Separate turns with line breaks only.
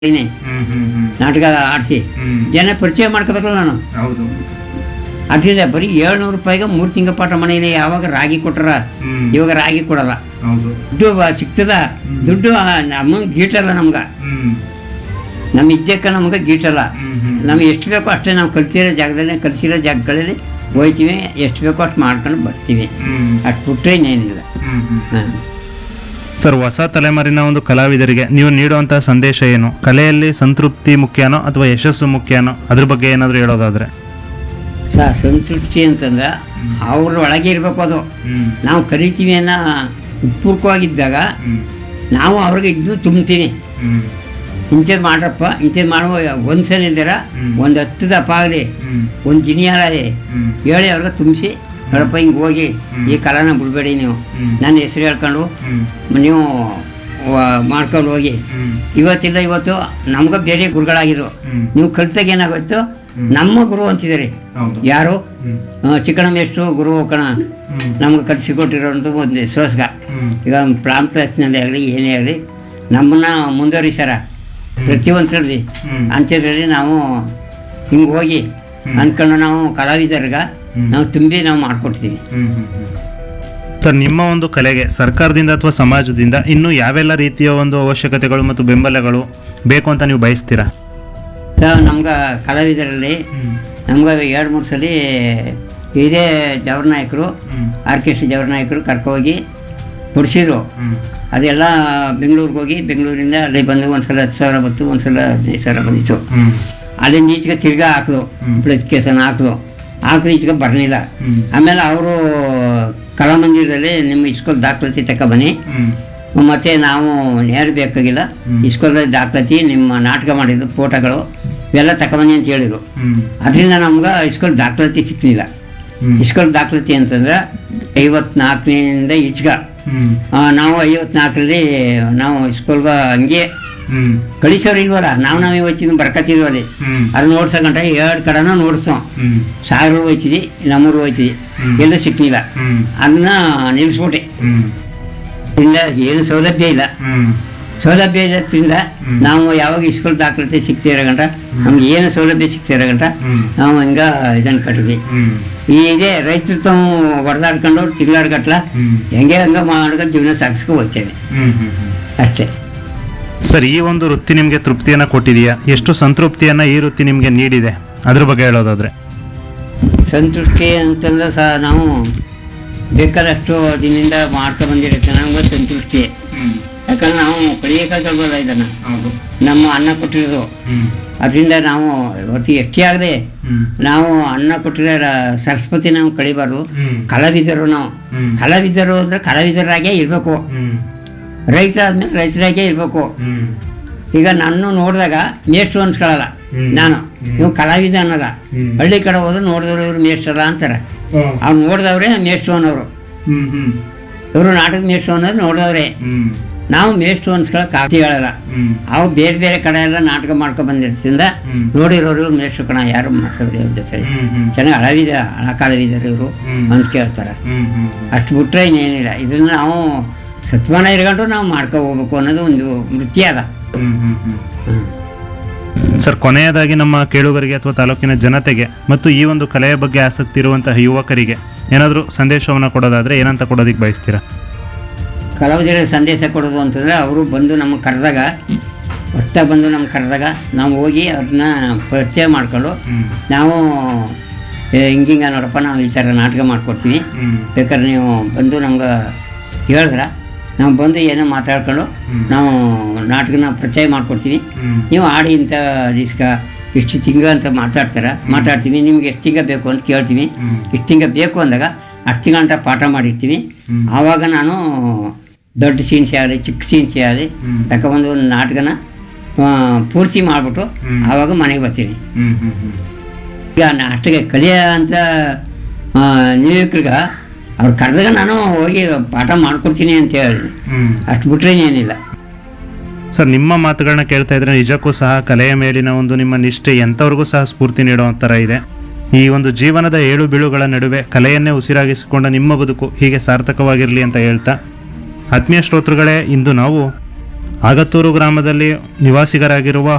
ಇದೀನಿ.
ಹ್ಮ್ ಹ್ಮ್ ಹ್ಮ್
ನಾಟಕ ಆಡಿಸಿ
ಹ್ಮ್
ಜನ ಪರಿಚಯ ಮಾಡ್ಕೋಬೇಕಲ್ಲ ನಾನು
ಹೌದು
ಅದರಿಂದ ಬರೀ ಏಳ್ನೂರು ರೂಪಾಯಿಗೆ ಮೂರು ತಿಂಗಳ ಪಾಠ ಮನೇಲಿ ಯಾವಾಗ ರಾಗಿ ಕೊಟ್ಟಾರ
ಹ್ಮ್
ಇವಾಗ ರಾಗಿ ಕೊಡಲ್ಲ
ಹೌದು
ದುಡ್ಡು ಬ- ಸಿಗ್ತದ ದುಡ್ಡು ನಮಗೆ ಗೀಟಲ್ಲ ನಮ್ಗೆ
ಹ್ಮ್
ನಮ್ಮ ಇದ್ದಕ್ಕೆ ನಮ್ಗೆ ಗೀಟಲ್ಲ
ಹ್ಮ್ ಹ್ಮ್
ನಮ್ಗೆ ಎಷ್ಟು ಬೇಕೋ ಅಷ್ಟೇ ನಾವು ಕಲ್ತಿರೋ ಜಾಗದಲ್ಲಿ ಕಲಿಸಿರೋ ಜಾಗಗಳಲ್ಲಿ ಹೋಯ್ತೀವಿ ಎಷ್ಟು ಬೇಕೋ ಅಷ್ಟು ಮಾಡ್ಕೊಂಡು ಬರ್ತೀವಿ
ಹ್ಮ್
ಅಷ್ಟು ಬಿಟ್ಟರೆ ಇನ್ನೇನಿಲ್ಲ
ಹ್ಮ್ ಹ್ಮ್
ಹಾಂ
ಸರ್ ಹೊಸ ತಲೆಮಾರಿನ ಒಂದು ಕಲಾವಿದರಿಗೆ ನೀವು ನೀಡುವಂತಹ ಸಂದೇಶ ಏನು ಕಲೆಯಲ್ಲಿ ಸಂತೃಪ್ತಿ ಮುಖ್ಯನೋ ಅಥವಾ ಯಶಸ್ಸು ಮುಖ್ಯನೋ ಅದ್ರ ಬಗ್ಗೆ ಏನಾದರೂ ಹೇಳೋದಾದ್ರೆ
ಸ ಸಂತೃಪ್ತಿ ಅಂತಂದ್ರೆ ಅವ್ರ ಒಳಗೆ ಇರಬೇಕು ಅದು
ಹ್ಮ್
ನಾವು ಕರಿತೀವಿ ಅನ್ನೋ ಉತ್ಪೂರ್ವವಾಗಿದ್ದಾಗ
ಹ್ಮ್
ನಾವು ಅವ್ರಿಗೆ ಇದನ್ನು ತುಂಬ್ತೀವಿ
ಹ್ಮ್
ಇಂಥದ್ದು ಮಾಡ್ರಪ್ಪ ಇಂಥದ್ದು ಮಾಡುವ ಒಂದು ಸಲ ಇದ್ದೀರ
ಹ್ಮ್.
ಒಂದು ಹತ್ತು ದಪ್ಪ ಆಗಲಿ
ಹ್ಮ್
ಒಂದು ಜಿನಿಯಾರೇ
ಹ್ಮ್
ಹೇಳಿ ಅವ್ರಿಗೆ ತುಂಬಿಸಿ ನೋಡಪ್ಪ ಹಿಂಗೆ ಹೋಗಿ ಈ ಕಲಾನ ಬಿಡಬೇಡಿ ನೀವು
ಹ್ಮ್.
ನನ್ನ ಹೆಸರು ಹೇಳ್ಕೊಂಡು
ಹ್ಮ್
ನೀವು ವ- ಮಾಡ್ಕೊಂಡು ಹೋಗಿ
ಹ್ಮ್
ಇವತ್ತಿಲ್ಲ ಇವತ್ತು ನಮ್ಗೆ ಬೇರೆ ಗುರುಗಳಾಗಿರು
ಹ್ಮ್
ನೀವು ಕಲ್ತಾಗ ಏನಾಗೋಯ್ತು ನಮ್ಮ ಗುರು ಅಂತಿದ್ದಾರೆ
ಹೌದು
ಯಾರು
ಹ್ಮ್
ಆ, ಚಿಕ್ಕಣ ಮೇಷ್ಟ್ರು ಗುರು ಕಣ
ಹ್ಮ್
ನಮ್ಗೆ ಕಲಿಸಿಕೊಟ್ಟಿರೋಂಥ ಒಂದು ವಿಶ್ವಾಸ
ಹ್ಮ್
ಈಗ ಪ್ರಾಂತದಲ್ಲಿ ಆಗಲಿ ಏನೇ ಆಗಲಿ ನಮ್ಮನ್ನ ಮುಂದುವರಿಸ್ಯಾರ ಪ್ರತಿಯೊಂದರಲ್ಲಿ
ಹ್ಮ್.
ಅಂಥದ್ರಲ್ಲಿ ನಾವು ಹಿಂಗೆ ಹೋಗಿ ಅಂದ್ಕೊಂಡು ನಾವು ಕಲಾವಿದರಿಗೆ ನಾವು ತುಂಬಿ ನಾವು ಮಾಡಿಕೊಡ್ತೀವಿ
ಹ್ಮ್ ಹ್ಮ್ ಹ್ಮ್
ಸರ್ ನಿಮ್ಮ ಒಂದು ಕಲೆಗೆ ಸರ್ಕಾರದಿಂದ ಅಥವಾ ಸಮಾಜದಿಂದ ಇನ್ನೂ ಯಾವೆಲ್ಲ ರೀತಿಯ ಒಂದು ಅವಶ್ಯಕತೆಗಳು ಮತ್ತು ಬೆಂಬಲಗಳು ಬೇಕು ಅಂತ ನೀವು ಬಯಸ್ತೀರಾ
ಸೊ ನಮ್ಗೆ ಕಲಾವಿದರಲ್ಲಿ
ಹ್ಮ್
ನಮ್ಗೆ ಎರಡು ಮೂರು ಸಲ ಇದೇ ಜವರ ನಾಯಕರು
ಹ್ಮ್
ಆರ್ಕೆಸ್ಟ್ರಾ ಜವರ ನಾಯಕರು ಕರ್ಕೋಗಿ ನುಡಿಸಿದ್ರು
ಹ್ಮ್
ಅದೆಲ್ಲ ಬೆಂಗಳೂರಿಗೆ ಹೋಗಿ ಬೆಂಗಳೂರಿಂದ ಅಲ್ಲಿ ಬಂದು ಒಂದು ಸಲ ಹತ್ತು ಸಾವಿರ ಬಂತು ಒಂದು ಸಲ ಹದಿನೈದು ಸಾವಿರ ಬಂದಿತ್ತು
ಹ್ಮ್
ಅಲ್ಲಿಂದ ಈಚೆಗೆ ತಿರ್ಗಾ ಹಾಕಿದ್ರು ಪ್ಲಸ್ ಕೇಸನ ಹಾಕಿದ್ರು ಹಾಕಿದ್ರು ಈಚೆಗೆ ಬರಲಿಲ್ಲ
ಹ್ಮ್
ಆಮೇಲೆ ಅವರು ಕಲಾಮಂದಿರದಲ್ಲಿ ನಿಮ್ಮ ಇಸ್ಕೂಲ್ ದಾಖಲಾತಿ ತಕ ಬನ್ನಿ
ಹ್ಮ್
ಮತ್ತು ನಾವು ನೇರು ಬೇಕಾಗಿಲ್ಲ ಇಸ್ಕೂಲಲ್ಲಿ ದಾಖಲಾತಿ ನಿಮ್ಮ ನಾಟಕ ಮಾಡಿದ್ದು ಫೋಟೋಗಳು ಇವೆಲ್ಲ ತಗೊಬನ್ನಿ ಅಂತ ಹೇಳಿದರು
ಹ್ಮ್
ಅದರಿಂದ ನಮ್ಗೆ ಇಸ್ಕೂಲ್ ದಾಖಲಾತಿ ಸಿಕ್ಕಲಿಲ್ಲ
ಹ್ಮ್
ಇಸ್ಕೂಲ್ ದಾಖಲಾತಿ ಅಂತಂದ್ರೆ ಐವತ್ನಾಲ್ಕನಿಂದ ಈಚೆಗ
ಹ್ಮ್
ಆ, ನಾವು ಐವತ್ನಾಲ್ಕರಲ್ಲಿ ನಾವು ಸ್ಕೂಲ್ಗೆ ಹಂಗೆ
ಹ್ಮ್
ಕಳಿಸೋರು ಇಲ್ವಲ್ಲ ನಾವು ನಾವೇ ಹೋಗ್ತಿದ್ವಿ ಬರ್ಕತ್ತಿದ್ವಲ್ಲಿ
ಹ್ಮ್
ಅದು ನೋಡ್ಸಕಂಟ ಎರಡು ಕಡೆನೂ ನೋಡಿಸ್ತೋ
ಹ್ಮ್
ಸಾವಿರ ಹೋಯ್ತಿದ್ವಿ ನಮ್ಮೂರು ಹೋಯ್ತಿದ್ವಿ
ಹ್ಮ್.
ಎಲ್ಲೂ ಸಿಕ್ಲಿಲ್ಲ
ಹ್ಮ್
ಅದನ್ನ ನಿಲ್ಲಿಸ್ಬಿಟ್ಟೆ
ಹ್ಮ್
ಇದರಿಂದ ಏನು ಸೌಲಭ್ಯ ಇಲ್ಲ
ಹ್ಮ್
ಸೌಲಭ್ಯ ಇರೋದ್ರಿಂದ ನಾವು ಯಾವಾಗ ಸ್ಕೂಲ್ ದಾಖಲಾತಿ ಸಿಗ್ತಿರೋ ಗಂಟ ನಮ್ಗೆ ಏನು ಸೌಲಭ್ಯ ಸಿಗ್ತಿರೋ ಗಂಟ
ಹ್ಮ್
ನಾವು ಹಿಂಗೆ ಇದನ್ನು ಕಟ್ವಿ
ಹ್ಮ್
ಈ ಇದೇ ರೈತರು ತಾವು ಹೊಡೆದಾಡ್ಕೊಂಡು ತಿಂಗಳಾರ್ ಗಟ್ಲ
ಹ್ಮ್
ಹೆಂಗೆ ಹಂಗೆ ಮಾಡ್ಕೊಂಡು ಜೀವನ ಸಾಗಿಸ್ಕೊ ಹೋಗ್ತೇವೆ
ಹ್ಮ್ ಹ್ಮ್ ಹ್ಮ್
ಅಷ್ಟೇ
ಸರ್ ಈ ಒಂದು ವೃತ್ತಿ ನಿಮಗೆ ತೃಪ್ತಿಯನ್ನು ಕೊಟ್ಟಿದೆಯಾ ಎಷ್ಟು ಸಂತೃಪ್ತಿಯನ್ನು ಈ ವೃತ್ತಿ ನಿಮಗೆ ನೀಡಿದೆ ಅದ್ರ ಬಗ್ಗೆ ಹೇಳೋದಾದ್ರೆ
ಸಂತುಷ್ಟಿ ಅಂತಂದ್ರೆ ಸಹ ನಾವು ಬೇಕಾದಷ್ಟು ದಿನದಿಂದ ಮಾಡ್ಕೊ ಬಂದಿರುತ್ತೆ ನಮ್ಗೆ ಸಂತುಷ್ಟಿ
ಹ್ಮ್
ಯಾಕಂದ್ರೆ ನಾವು ಕಳಿಯೋಕ್ಕಾಗಲ್ವಲ್ಲ ಇದನ್ನು
ಹೌದು
ನಮ್ಮ ಅನ್ನ ಕೊಟ್ಟಿರೋದು
ಹ್ಮ್
ಅದರಿಂದ ನಾವು ಇವತ್ತು ಎಷ್ಟೇ ಆಗದೆ
ಹ್ಮ್
ನಾವು ಅನ್ನ ಕೊಟ್ಟಿರೋ ರ- ಸರಸ್ವತಿ ನಾವು ಕಳಿಬಾರ್ದು
ಹ್ಮ್
ಕಲಾವಿದರು ನಾವು
ಹ್ಮ್
ಕಲಾವಿದರು ಅಂದರೆ ಕಲಾವಿದರಾಗೇ ಇರಬೇಕು
ಹ್ಮ್
ರೈತ ಆದ್ಮೇಲೆ ರೈತರಾಗೇ ಇರಬೇಕು
ಹ್ಮ್
ಈಗ ನನ್ನ ನೋಡಿದಾಗ ಮೇಷ್ಟ್ರು ಅನ್ಸ್ಕೊಳ್ಳಲ್ಲ
ಹ್ಮ್.
ನಾನು ಇವ್ ಕಲಾವಿದ ಅನ್ನೋದ
ಹ್ಮ್.
ಹಳ್ಳಿ ಕಡೆ ಹೋದ್ರೆ ನೋಡಿದವ್ರು ಇವ್ರು ಮೇಷ್ಟ್ರಲ್ಲ ಅಂತಾರೆ
ಹ್ಮ್
ಅವ್ರು ನೋಡಿದವ್ರೆ ಮೇಷ್ಟ್ರು ಅನ್ನೋರು
ಹ್ಮ್ ಹ್ಮ್
ಇವರು ನಾಟಕ ಮೇಷ್ಟ್ರು ಅನ್ನೋದು ನೋಡಿದವ್ರೆ
ಹ್ಮ್
ನಾವು ಮೇಷ್ಟ್ರು ಅನ್ಸ್ಕೊಳಕ್ ಹೇಳಲ್ಲ
ಹ್ಮ್
ಅವು ಬೇರೆ ಬೇರೆ ಕಡೆ ಎಲ್ಲ ನಾಟಕ ಮಾಡ್ಕೊ ಬಂದಿರ್ತಿಂದ
ಹ್ಮ್.
ನೋಡಿರೋರು ಇವ್ರು ಮೇಷ್ಟ್ರು ಕಣ ಯಾರು ಮಾತಾಡ್ರಿ ಅವ್ರ ಜೊತೆ
ಹ್ಮ್ ಹ್ಮ್
ಚೆನ್ನಾಗಿ ಹಳವಿದ ಹಳ ಕಾಲವಿದ್ದಾರೆ ಇವರು
ಹ್ಮ್.
ಅಂತ ಕೇಳ್ತಾರೆ
ಹ್ಮ್ ಹ್ಮ್
ಅಷ್ಟು ಬಿಟ್ರೆ ಇನ್ನೇನಿಲ್ಲ ಇದನ್ನ ನಾವು ಸತ್ಮಾನ ಇರ್ಕೊಂಡು ನಾವು ಮಾಡ್ಕೊ ಹೋಗ್ಬೇಕು ಅನ್ನೋದು ಒಂದು ವೃತ್ತಿ ಅದ
ಹ್ಮ್ ಹ್ಮ್ ಹ್ಮ್
ಹ್ಮ್.
ಸರ್ ಕೊನೆಯದಾಗಿ ನಮ್ಮ ಕೇಳುಗರಿಗೆ ಅಥವಾ ತಾಲೂಕಿನ ಜನತೆಗೆ ಮತ್ತು ಈ ಒಂದು ಕಲೆಯ ಬಗ್ಗೆ ಆಸಕ್ತಿ ಇರುವಂತಹ ಯುವಕರಿಗೆ ಏನಾದರೂ ಸಂದೇಶವನ್ನು ಕೊಡೋದಾದ್ರೆ ಏನಂತ ಕೊಡೋದಕ್ಕೆ ಬಯಸ್ತೀರಾ
ಕಲಾವಿದರಿಗೆ ಸಂದೇಶ ಕೊಡೋದು ಅಂತಂದರೆ ಅವರು ಬಂದು ನಮಗೆ ಕರೆದಾಗ ಹೊತ್ತ ಬಂದು ನಮ್ಗೆ ಕರೆದಾಗ ನಾವು ಹೋಗಿ ಅವ್ರನ್ನ ಪರಿಚಯ ಮಾಡ್ಕೊಂಡು
ಹ್ಮ್
ನಾವು ಏ, ಹಿಂಗಿಂಗ ನೋಡಪ್ಪ ನಾವು ಈ ಥರ ನಾಟಕ ಮಾಡ್ಕೊಡ್ತೀವಿ
ಹ್ಮ್
ಬೇಕಾದ್ರೆ ನೀವು ಬಂದು ನಮ್ಗೆ ಹೇಳಿದ್ರೆ ನಾವು ಬಂದು ಏನೋ ಮಾತಾಡ್ಕೊಂಡು ನಾವು ನಾಟಕನ ಪರಿಚಯ ಮಾಡ್ಕೊಡ್ತೀವಿ
ಹ್ಮ್
ನೀವು ಆಡಿ ಇಂಥ ದಿವ್ಸಕ್ಕೆ ಇಷ್ಟು ತಿಂಗ ಅಂತ ಮಾತಾಡ್ತಾರೆ ಮಾತಾಡ್ತೀವಿ ನಿಮ್ಗೆ ಎಷ್ಟು ತಿಂಗ ಬೇಕು ಅಂತ ಕೇಳ್ತೀವಿ
ಹ್ಮ್.
ಇಷ್ಟು ತಿಂಗ ಬೇಕು ಅಂದಾಗ ಅಷ್ಟು ತಿಂಗ ಅಂತ ಪಾಠ ಮಾಡಿರ್ತೀವಿ
ಹ್ಮ್.
ಆವಾಗ ನಾನು ದೊಡ್ಡ ಸೀನ್ಸಿ ಆಗಲಿ ಚಿಕ್ಕ ಸೀನ್ಸಿ ಆಗಲಿ
ಹ್ಮ್.
ತಗೊಬಂದು ಒಂದು ನಾಟಕನ ಆ, ಪೂರ್ತಿ ಮಾಡಿಬಿಟ್ಟು
ಹ್ಮ್.
ಆವಾಗ ಮನೆಗೆ ಬರ್ತೀನಿ
ಹ್ಮ್ ಹ್ಮ್ ಹ್ಮ್
ಈಗ ಅಷ್ಟಿಗೆ ಕಲಿಯ ಅಂತ ನಿಯೋಕ್ರಿಗೆ ಅವ್ರು ಕರೆದಾಗ ನಾನು ಹೋಗಿ ಪಾಠ ಮಾಡ್ಕೊಡ್ತೀನಿ ಅಂತ ಹೇಳಿ
ಹ್ಮ್
ಅಷ್ಟು ಬಿಟ್ರೆ ಏನಿಲ್ಲ
ಸರ್ ನಿಮ್ಮ ಮಾತುಗಳನ್ನ ಕೇಳ್ತಾ ಇದ್ರೆ ನಿಜಕ್ಕೂ ಸಹ ಕಲೆಯ ಮೇಲಿನ ಒಂದು ನಿಮ್ಮ ನಿಷ್ಠೆ ಎಂಥವ್ರಿಗೂ ಸಹ ಸ್ಫೂರ್ತಿ ನೀಡೋ ಥರ ಇದೆ ಈ ಒಂದು ಜೀವನದ ಏಳು ಬೀಳುಗಳ ನಡುವೆ ಕಲೆಯನ್ನೇ ಉಸಿರಾಗಿಸಿಕೊಂಡ ನಿಮ್ಮ ಬದುಕು ಹೀಗೆ ಸಾರ್ಥಕವಾಗಿರಲಿ ಅಂತ ಹೇಳ್ತಾ ಆತ್ಮೀಯ ಶ್ರೋತೃಗಳೇ ಇಂದು ನಾವು ಆಗತ್ತೂರು ಗ್ರಾಮದಲ್ಲಿ ನಿವಾಸಿಗರಾಗಿರುವ